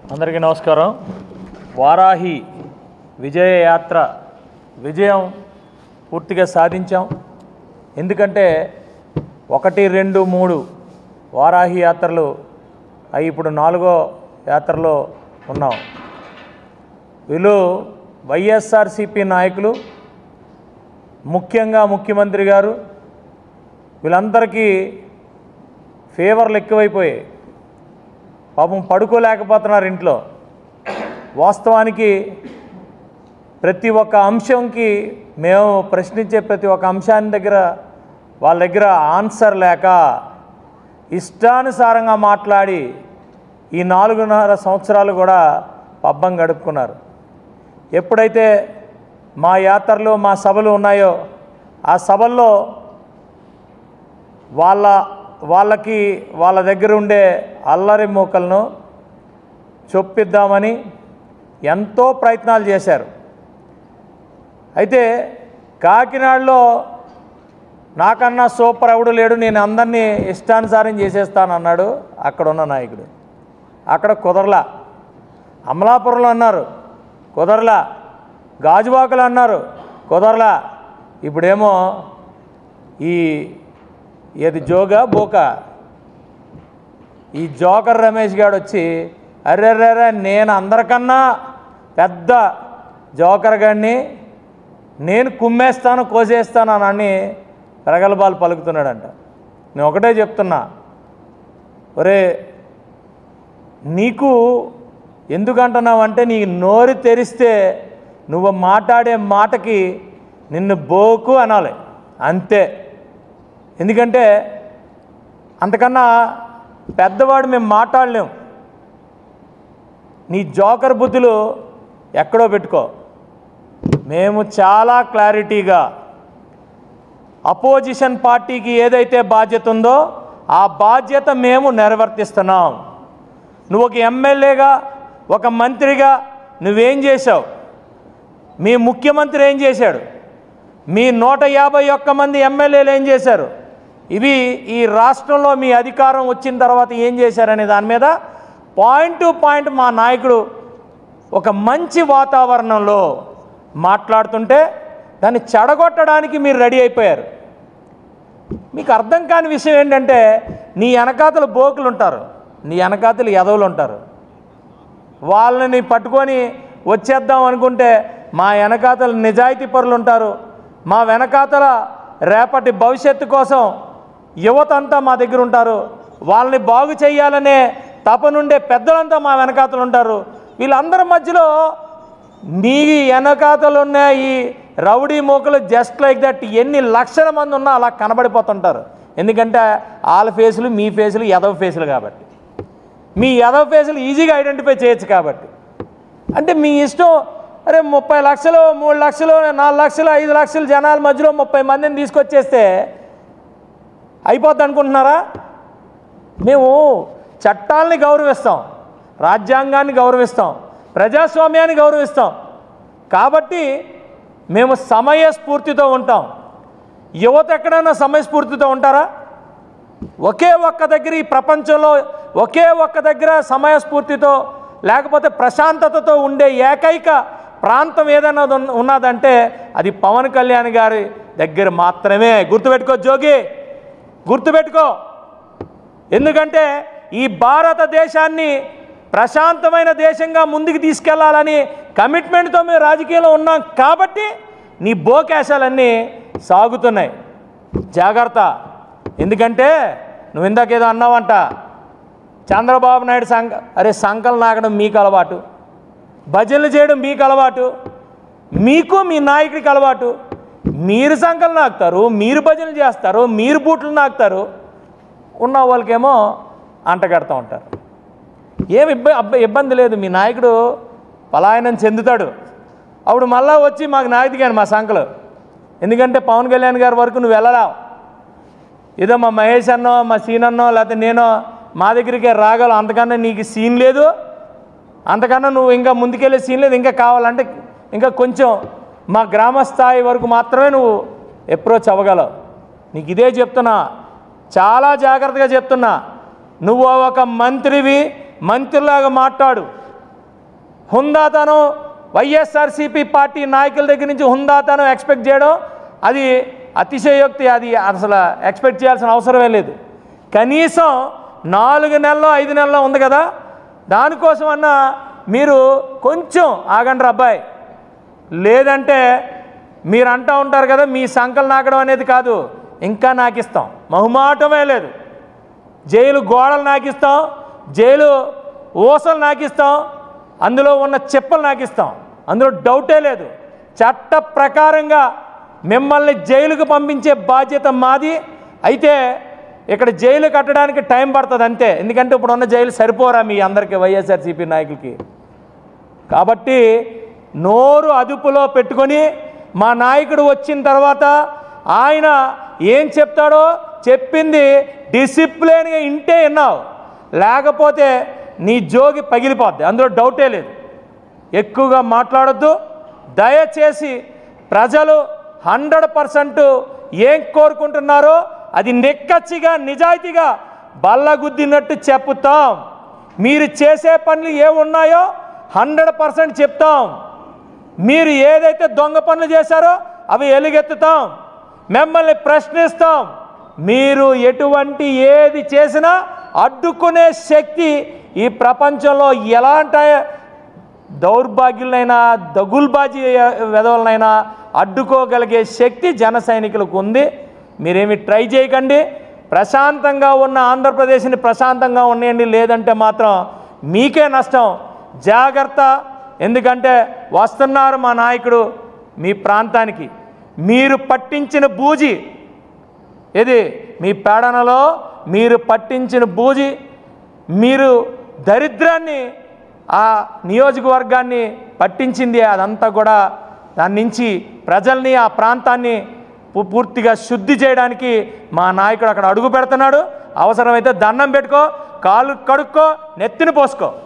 అందరికీ నమస్కారం వారాహి విజయ యాత్ర విజయం పూర్తిగా సాధించాం ఎందుకంటే ఒకటి రెండు మూడు వారాహి యాత్రలు అవి ఇప్పుడు నాలుగో యాత్రలో ఉన్నాం వీళ్ళు వైఎస్ఆర్సిపి నాయకులు ముఖ్యంగా ముఖ్యమంత్రి గారు వీళ్ళందరికీ ఫీవర్లు ఎక్కువైపోయాయి పాపం పడుకోలేకపోతున్నారు ఇంట్లో వాస్తవానికి ప్రతి ఒక్క అంశంకి మేము ప్రశ్నించే ప్రతి ఒక్క అంశాన్ని దగ్గర వాళ్ళ దగ్గర ఆన్సర్ లేక ఇష్టానుసారంగా మాట్లాడి ఈ నాలుగున్నర సంవత్సరాలు కూడా పబ్బం గడుపుకున్నారు ఎప్పుడైతే మా యాత్రలు మా సభలు ఉన్నాయో ఆ సభల్లో వాళ్ళ వాళ్ళకి వాళ్ళ దగ్గర ఉండే అల్లరి మూకలను చొప్పిద్దామని ఎంతో ప్రయత్నాలు చేశారు అయితే కాకినాడలో నాకన్నా సూపర్ ఎవడు లేడు నేను అందరినీ ఇష్టానుసారం చేసేస్తానన్నాడు అక్కడ ఉన్న నాయకుడు అక్కడ కుదరలా అమలాపురంలో అన్నారు కుదరలా గాజువాకలు అన్నారు కుదరలా ఇప్పుడేమో ఈ ఏది జోగా బోకా ఈ జోకర్ రమేష్ గారు వచ్చి అర్రెర్రెర్రే నేను అందరికన్నా పెద్ద జోకర్ గాడిని నేను కుమ్మేస్తాను కోసేస్తాను అని అని ప్రగల్భాలు పలుకుతున్నాడంట నేను ఒకటే చెప్తున్నా ఒరే నీకు ఎందుకంటున్నావంటే నీ నోరు తెరిస్తే నువ్వు మాట్లాడే మాటకి నిన్ను బోకు అనాలి అంతే ఎందుకంటే అంతకన్నా పెద్దవాడు మేము మాట్లాడలేం నీ జోకర్ బుద్ధులు ఎక్కడో పెట్టుకో మేము చాలా క్లారిటీగా అపోజిషన్ పార్టీకి ఏదైతే బాధ్యత ఉందో ఆ బాధ్యత మేము నెరవర్తిస్తున్నాం నువ్వు ఒక ఎమ్మెల్యేగా ఒక మంత్రిగా నువ్వేం చేశావు మీ ముఖ్యమంత్రి ఏం చేశాడు మీ నూట యాభై ఒక్క మంది ఎమ్మెల్యేలు ఏం చేశారు ఇవి ఈ రాష్ట్రంలో మీ అధికారం వచ్చిన తర్వాత ఏం చేశారనే దాని మీద పాయింట్ టు పాయింట్ మా నాయకుడు ఒక మంచి వాతావరణంలో మాట్లాడుతుంటే దాన్ని చెడగొట్టడానికి మీరు రెడీ అయిపోయారు మీకు అర్థం కాని విషయం ఏంటంటే నీ వెనకాతలు బోకులు ఉంటారు నీ వెనకాతలు ఎదవులు ఉంటారు వాళ్ళని పట్టుకొని వచ్చేద్దాం అనుకుంటే మా వెనకాతల నిజాయితీ పరులు ఉంటారు మా వెనకాతల రేపటి భవిష్యత్తు కోసం యువత అంతా మా దగ్గర ఉంటారు వాళ్ళని బాగు చేయాలనే తపనుండే పెద్దలంతా మా వెనకాతలు ఉంటారు వీళ్ళందరి మధ్యలో మీ వెనకాతలు ఉన్న ఈ రౌడీ మూకలు జస్ట్ లైక్ దట్ ఎన్ని లక్షల మంది ఉన్నా అలా కనబడిపోతుంటారు ఎందుకంటే వాళ్ళ ఫేసులు మీ ఫేసులు ఎదవ ఫేసులు కాబట్టి మీ ఎదవ ఫేసులు ఈజీగా ఐడెంటిఫై చేయొచ్చు కాబట్టి అంటే మీ ఇష్టం అరే ముప్పై లక్షలు మూడు లక్షలు నాలుగు లక్షలు ఐదు లక్షలు జనాల మధ్యలో ముప్పై మందిని తీసుకొచ్చేస్తే అయిపోద్ది అనుకుంటున్నారా మేము చట్టాలని గౌరవిస్తాం రాజ్యాంగాన్ని గౌరవిస్తాం ప్రజాస్వామ్యాన్ని గౌరవిస్తాం కాబట్టి మేము సమయస్ఫూర్తితో ఉంటాం యువత ఎక్కడైనా సమయస్ఫూర్తితో ఉంటారా ఒకే ఒక్క దగ్గర ఈ ప్రపంచంలో ఒకే ఒక్క దగ్గర సమయస్ఫూర్తితో లేకపోతే ప్రశాంతతతో ఉండే ఏకైక ప్రాంతం ఏదైనా ఉన్- ఉన్నదంటే అది పవన్ కళ్యాణ్ గారి దగ్గర మాత్రమే గుర్తుపెట్టుకో జోగి గుర్తుపెట్టుకో ఎందుకంటే ఈ భారతదేశాన్ని ప్రశాంతమైన దేశంగా ముందుకు తీసుకెళ్లాలని కమిట్మెంట్తో మేము రాజకీయంలో ఉన్నాం కాబట్టి నీ బోకేశాలన్నీ సాగుతున్నాయి జాగ్రత్త ఎందుకంటే నువ్వు ఇందాకేదో అన్నావంట చంద్రబాబు నాయుడు సంక అరే సంకలు నాకడం మీకు అలవాటు భజనలు చేయడం మీకు అలవాటు మీకు మీ నాయకుడికి అలవాటు మీరు సంకలు నాకుతారు మీరు భజనలు చేస్తారు మీరు బూట్లు నాకుతారు ఉన్న వాళ్ళకేమో అంటగడతా ఉంటారు ఏమి ఇబ్బ అబ్బ- ఇబ్బంది లేదు మీ నాయకుడు పలాయనం చెందుతాడు అప్పుడు మళ్ళా వచ్చి మాకు నాయకుడిగాను మా సంకలు ఎందుకంటే పవన్ కళ్యాణ్ గారి వరకు నువ్వు వెళ్ళరావు ఏదో మా మహేష్ అన్నో మా సీన్ అన్నో లేకపోతే నేనో మా దగ్గరికే రాగలం అంతకన్నా నీకు సీన్ లేదు అంతకన్నా నువ్వు ఇంకా ముందుకెళ్ళే సీన్ లేదు ఇంకా కావాలంటే ఇంకా కొంచెం మా గ్రామ స్థాయి వరకు మాత్రమే నువ్వు అప్రోచ్ అవ్వగలవు నీకు ఇదే చెప్తున్నా చాలా జాగ్రత్తగా చెప్తున్నా నువ్వు ఒక మంత్రివి మంత్రిలాగా మాట్లాడు హుందాతనం వైఎస్ఆర్సీపీ పార్టీ నాయకుల దగ్గర నుంచి హుందాతనం ఎక్స్పెక్ట్ చేయడం అది అతిశయోక్తి అది అసలు ఎక్స్పెక్ట్ చేయాల్సిన అవసరమే లేదు కనీసం నాలుగు నెలలు ఐదు నెలలు ఉంది కదా దానికోసం అన్నా మీరు కొంచెం ఆగండి అబ్బాయి లేదంటే మీరు అంటూ ఉంటారు కదా మీ సంకలు నాకడం అనేది కాదు ఇంకా నాకు ఇస్తాం మహుమాటమే లేదు జైలు గోడలు నాకిస్తాం జైలు ఊసలు నాకిస్తాం అందులో ఉన్న చెప్పులు నాకిస్తాం అందులో డౌటే లేదు చట్ట ప్రకారంగా మిమ్మల్ని జైలుకు పంపించే బాధ్యత మాది అయితే ఇక్కడ జైలు కట్టడానికి టైం పడుతుంది అంతే ఎందుకంటే ఇప్పుడు ఉన్న జైలు సరిపోరా మీ అందరికీ వైఎస్ఆర్సీపీ నాయకులకి కాబట్టి నోరు అదుపులో పెట్టుకొని మా నాయకుడు వచ్చిన తర్వాత ఆయన ఏం చెప్తాడో చెప్పింది డిసిప్లిన్గా ఇంటే విన్నావు లేకపోతే నీ జోగి పగిలిపోద్ది అందులో డౌటే లేదు ఎక్కువగా మాట్లాడొద్దు దయచేసి ప్రజలు హండ్రెడ్ పర్సెంట్ ఏం కోరుకుంటున్నారో అది నిక్కచ్చిగా నిజాయితీగా బల్లగుద్దినట్టు చెప్పుతాం మీరు చేసే పనులు ఏ ఉన్నాయో హండ్రెడ్ పర్సెంట్ చెప్తాం మీరు ఏదైతే దొంగ పనులు చేశారో అవి ఎలుగెత్తుతాం మిమ్మల్ని ప్రశ్నిస్తాం మీరు ఎటువంటి ఏది చేసినా అడ్డుకునే శక్తి ఈ ప్రపంచంలో ఎలాంటి దౌర్భాగ్యులైనా దగుల్బాజీ వెధవలనైనా అడ్డుకోగలిగే శక్తి జన సైనికులకు ఉంది మీరేమి ట్రై చేయకండి ప్రశాంతంగా ఉన్న ఆంధ్రప్రదేశ్ని ప్రశాంతంగా ఉండేయండి లేదంటే మాత్రం మీకే నష్టం జాగ్రత్త ఎందుకంటే వస్తున్నారు మా నాయకుడు మీ ప్రాంతానికి మీరు పట్టించిన బూజి ఇది మీ పేడనలో మీరు పట్టించిన బూజి మీరు దరిద్రాన్ని ఆ నియోజకవర్గాన్ని పట్టించింది అదంతా కూడా దాని నుంచి ప్రజల్ని ఆ ప్రాంతాన్ని పు- పూర్తిగా శుద్ధి చేయడానికి మా నాయకుడు అక్కడ అడుగు పెడుతున్నాడు అవసరమైతే దండం పెట్టుకో కాలు కడుక్కో నెత్తిని పోసుకో